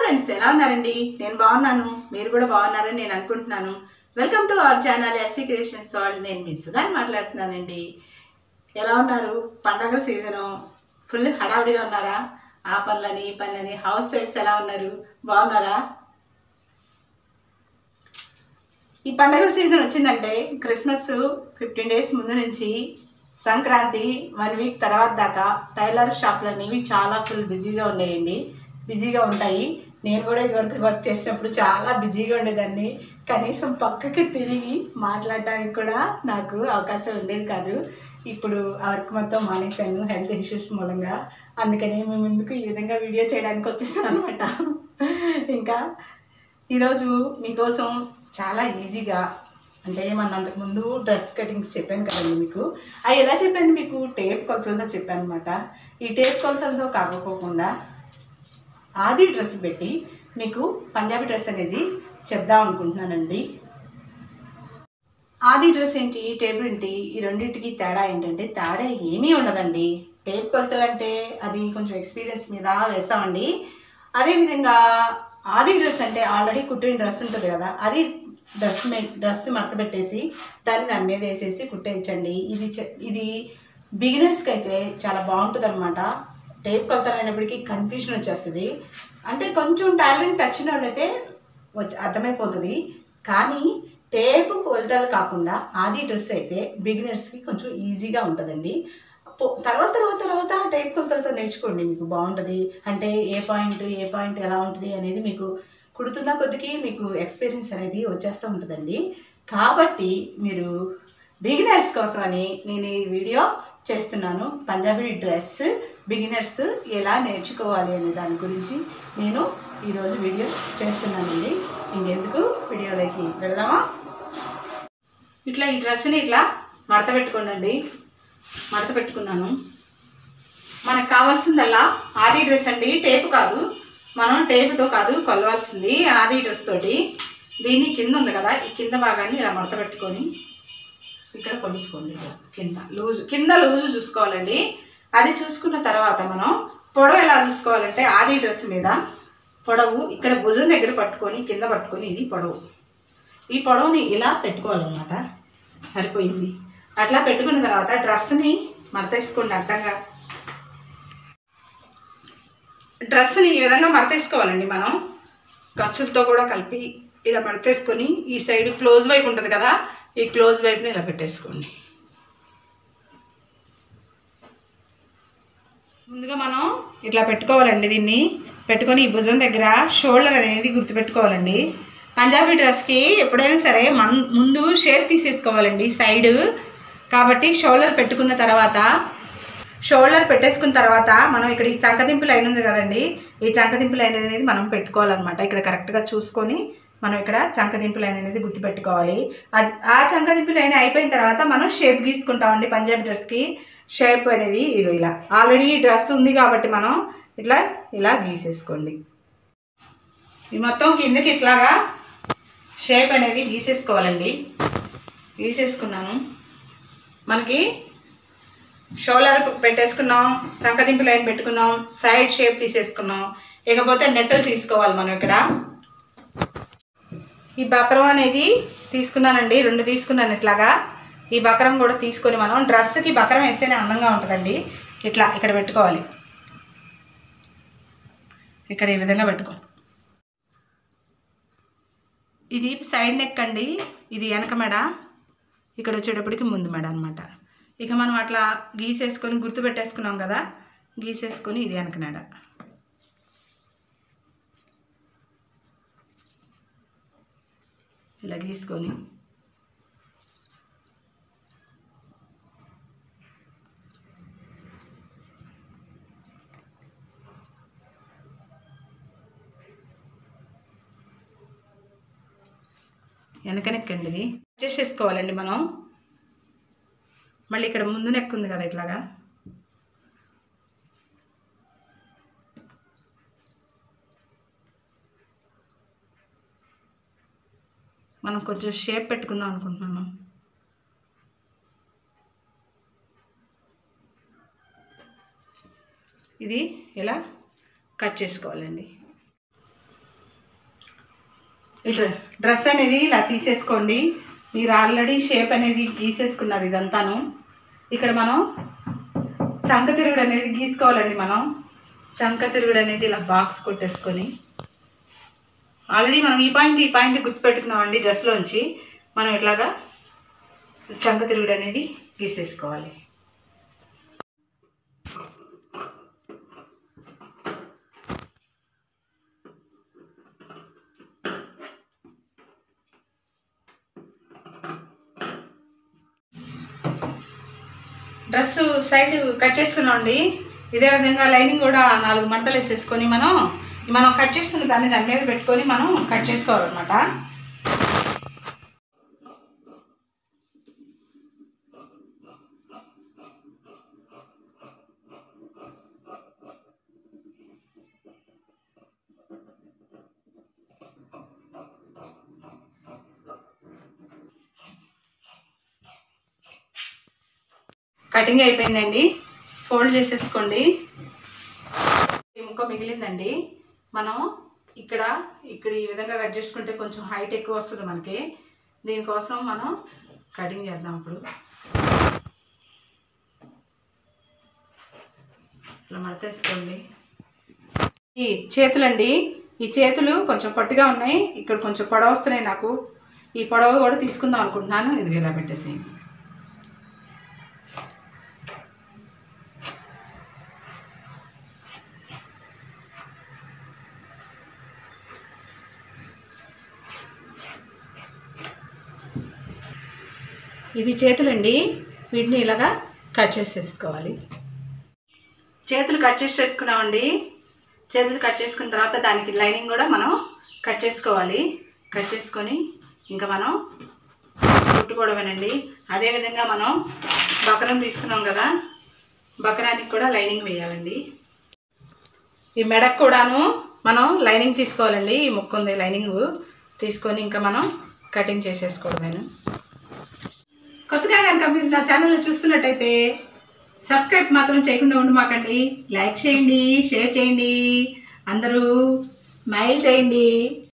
friends ఎలా ఉన్నారండి నేను బాగున్నాను మీరు కూడా బాగున్నారని నేను అనుకుంటున్నాను welcome to our channel SV creations వాళ్ళు నేను మీ సుధాని మాట్లాడుతున్నానండి ఎలా ఉన్నారు పండగల సీజను ఫుల్ హడావిడిగా ఉన్నారా ఆ పనులని ఈ పనులని హౌస్ వైఫ్స్ ఎలా ఉన్నారు బాగున్నారా ఈ పండగల సీజన్ వచ్చిందంటే క్రిస్మస్ ఫిఫ్టీన్ డేస్ ముందు నుంచి సంక్రాంతి వన్ వీక్ తర్వాత దాకా టైలర్ షాప్లు అనేవి చాలా ఫుల్ బిజీగా ఉండేయండి బిజీగా ఉంటాయి నేను కూడా ఇదివరకు వర్క్ చేసినప్పుడు చాలా బిజీగా ఉండేదాన్ని కనీసం పక్కకి తిరిగి మాట్లాడడానికి కూడా నాకు అవకాశం ఉండేది కాదు ఇప్పుడు ఆ వర్క్ మొత్తం మానేశాను హెల్త్ ఇష్యూస్ మూలంగా అందుకని మేము ముందుకు ఈ విధంగా వీడియో చేయడానికి వచ్చేసాను అనమాట ఇంకా ఈరోజు మీకోసం చాలా ఈజీగా అంటే మన అంతకుముందు డ్రెస్ కటింగ్స్ చెప్పాను కదండి మీకు అవి ఎలా చెప్పాను మీకు టేప్ కొలతలతో చెప్పాను అనమాట ఈ టేప్ కొలతలతో కాకపోకుండా ఆది డ్రెస్ పెట్టి మీకు పంజాబీ డ్రెస్ అనేది చెప్దాం అనుకుంటున్నానండి ఆది డ్రెస్ ఏంటి టేప్ ఏంటి ఈ రెండింటికి తేడా ఏంటంటే తేడా ఏమీ ఉండదండి టేప్ కొలతలు అంటే అది కొంచెం ఎక్స్పీరియన్స్ మీద వేస్తామండి అదేవిధంగా ఆది డ్రెస్ అంటే ఆల్రెడీ కుట్టిన డ్రెస్ ఉంటుంది కదా అది డ్రెస్ మే డ్రెస్ మడత పెట్టేసి దాన్ని దాని మీద వేసేసి కుట్టేయచ్చండి ఇది చె- ఇది బిగినర్స్కి అయితే చాలా బాగుంటుంది అనమాట టేప్ కొలతలు అయినప్పటికీ కన్ఫ్యూజన్ వచ్చేస్తుంది అంటే కొంచెం టాలెంట్ వచ్చిన వాళ్ళైతే వచ్చి అర్థమైపోతుంది కానీ టేపు కొలతలు కాకుండా ఆది డ్రెస్ అయితే బిగినర్స్కి కొంచెం ఈజీగా ఉంటుందండి పో- తర్వాత తర్వాత తర్వాత టైప్ కొలతలతో నేర్చుకోండి మీకు బాగుంటుంది అంటే ఏ పాయింట్ ఏ పాయింట్ ఎలా ఉంటుంది అనేది మీకు కుడుతున్న కొద్దికి మీకు ఎక్స్పీరియన్స్ అనేది వచ్చేస్తూ ఉంటుందండి కాబట్టి మీరు బిగినర్స్ కోసమని నేను ఈ వీడియో చేస్తున్నాను పంజాబీ డ్రెస్ బిగినర్స్ ఎలా నేర్చుకోవాలి అనే దాని గురించి నేను ఈరోజు వీడియో చేస్తున్నానండి ఇంకెందుకు వీడియోలోకి వెళ్దామా ఇట్లా ఈ డ్రెస్ని ఇట్లా మడత పెట్టుకోండి మడత పెట్టుకున్నాను మనకు కావాల్సిందల్లా ఆది డ్రెస్ అండి టేప్ కాదు మనం టేపుతో కాదు కొలవాల్సింది ఆది డ్రెస్ తోటి దీని కింద ఉంది కదా ఈ కింద భాగాన్ని ఇలా మడత పెట్టుకొని ఇక్కడ కొలుసుకోండి ఇలా కింద లూజు కింద లూజు చూసుకోవాలండి అది చూసుకున్న తర్వాత మనం పొడవు ఎలా చూసుకోవాలంటే ఆది డ్రెస్ మీద పొడవు ఇక్కడ భుజం దగ్గర పట్టుకొని కింద పట్టుకొని ఇది పొడవు ఈ పొడవుని ఇలా పెట్టుకోవాలన్నమాట సరిపోయింది అట్లా పెట్టుకున్న తర్వాత డ్రెస్ని మడతేసుకోండి అడ్డంగా డ్రెస్ని ఈ విధంగా మడతేసుకోవాలండి మనం ఖర్చులతో కూడా కలిపి ఇలా మడతేసుకొని ఈ సైడ్ క్లోజ్ వైపు ఉంటుంది కదా ఈ క్లోజ్ వైపుని ఇలా పెట్టేసుకోండి ముందుగా మనం ఇట్లా పెట్టుకోవాలండి దీన్ని పెట్టుకొని ఈ భుజం దగ్గర షోల్డర్ అనేది గుర్తుపెట్టుకోవాలండి పంజాబీ డ్రెస్కి ఎప్పుడైనా సరే మన్ ముందు షేప్ తీసేసుకోవాలండి సైడ్ కాబట్టి షోల్డర్ పెట్టుకున్న తర్వాత షోల్డర్ పెట్టేసుకున్న తర్వాత మనం ఇక్కడ ఈ చంకదింపు లైన్ ఉంది కదండి ఈ చంకదింపు లైన్ అనేది మనం పెట్టుకోవాలన్నమాట ఇక్కడ కరెక్ట్గా చూసుకొని మనం ఇక్కడ చంకదింపు లైన్ అనేది గుర్తుపెట్టుకోవాలి ఆ- ఆ చంకదింపు లైన్ అయిపోయిన తర్వాత మనం షేప్ గీసుకుంటామండి పంజాబీ డ్రెస్కి షేప్ అనేది ఇగో ఇలా ఆల్రెడీ డ్రెస్ ఉంది కాబట్టి మనం ఇట్లా ఇలా గీసేసుకోండి ఈ మొత్తం కిందకి ఇట్లాగా షేప్ అనేది గీసేసుకోవాలండి గీసేసుకున్నాను మనకి షోల్డర్ పెట్టేసుకున్నాం సంకదింపు లైన్ పెట్టుకున్నాం సైడ్ షేప్ తీసేసుకున్నాం ఇకపోతే నెక్కలు తీసుకోవాలి మనం ఇక్కడ ఈ బక్రం అనేది తీసుకున్నానండి రెండు తీసుకున్నాను ఇట్లాగా ఈ బక్రం కూడా తీసుకొని మనం డ్రెస్కి బక్రం వేస్తేనే అందంగా ఉంటుందండి ఇట్లా ఇక్కడ పెట్టుకోవాలి ఇక్కడ ఈ విధంగా పెట్టుకోండి ఇది సైడ్ నెక్ అండి ఇది వెనక మెడ ఇక్కడ వచ్చేటప్పటికి ముందు మెడ అనమాట ఇక మనం అట్లా గీసేసుకొని గుర్తు పెట్టేసుకున్నాం కదా గీసేసుకొని ఇది వెనక మెడ ఇలా గీసుకొని వెనక నెక్ అండి ఇది అడ్జస్ట్ చేసుకోవాలండి మనం మళ్ళీ ఇక్కడ ముందు నెక్ ఉంది కదా ఇట్లాగా మనం కొంచెం షేప్ పెట్టుకుందాం అనుకుంటున్నాను ఇది ఇలా కట్ చేసుకోవాలండి ఇట్లా డ్రెస్ అనేది ఇలా తీసేసుకోండి మీరు ఆల్రెడీ షేప్ అనేది గీసేసుకున్నారు ఇదంతాను ఇక్కడ మనం చంక తిరుగుడు అనేది గీసుకోవాలండి మనం చంక తిరుగుడు అనేది ఇలా బాక్స్ కొట్టేసుకొని ఆల్రెడీ మనం ఈ పాయింట్ ఈ పాయింట్ గుర్తుపెట్టుకున్నామండి డ్రెస్లోంచి మనం ఇట్లాగా చంక తిరుగుడు అనేది గీసేసుకోవాలి డ్రెస్ సైడ్ కట్ చేసుకున్నామండి ఇదే విధంగా లైనింగ్ కూడా నాలుగు మంటలు వేసేసుకొని మనం మనం కట్ చేసుకున్న దాన్ని దాని మీద పెట్టుకొని మనం కట్ చేసుకోవాలన్నమాట కటింగ్ అయిపోయిందండి ఫోల్డ్ చేసేసుకోండి ఈ ముక్క మిగిలిందండి మనం ఇక్కడ ఇక్కడ ఈ విధంగా కట్ చేసుకుంటే కొంచెం హైట్ ఎక్కువ వస్తుంది మనకి దీనికోసం మనం కటింగ్ చేద్దాం ఇప్పుడు ఇలా మడతేసుకోండి ఈ చేతులండి ఈ చేతులు కొంచెం పట్టుగా ఉన్నాయి ఇక్కడ కొంచెం పొడవ వస్తున్నాయి నాకు ఈ పొడవ కూడా తీసుకుందాం అనుకుంటున్నాను ఇది ఇలా పెట్టేసి ఇవి చేతులండి వీటిని ఇలాగా కట్ చేసేసుకోవాలి చేతులు కట్ చేసేసుకున్నామండి చేతులు కట్ చేసుకున్న తర్వాత దానికి లైనింగ్ కూడా మనం కట్ చేసుకోవాలి కట్ చేసుకొని ఇంకా మనం కుట్టుకోవడమేనండి అదేవిధంగా మనం బకరం తీసుకున్నాం కదా బకరానికి కూడా లైనింగ్ వేయాలండి ఈ మెడకు కూడాను మనం లైనింగ్ తీసుకోవాలండి ఈ ముక్కు ఉంది లైనింగ్ తీసుకొని ఇంకా మనం కటింగ్ చేసేసుకోవడమేను కొత్తగా కనుక మీరు నా ఛానల్ చూస్తున్నట్టయితే సబ్స్క్రైబ్ మాత్రం చేయకుండా ఉండమాకండి లైక్ చేయండి షేర్ చేయండి అందరూ స్మైల్ చేయండి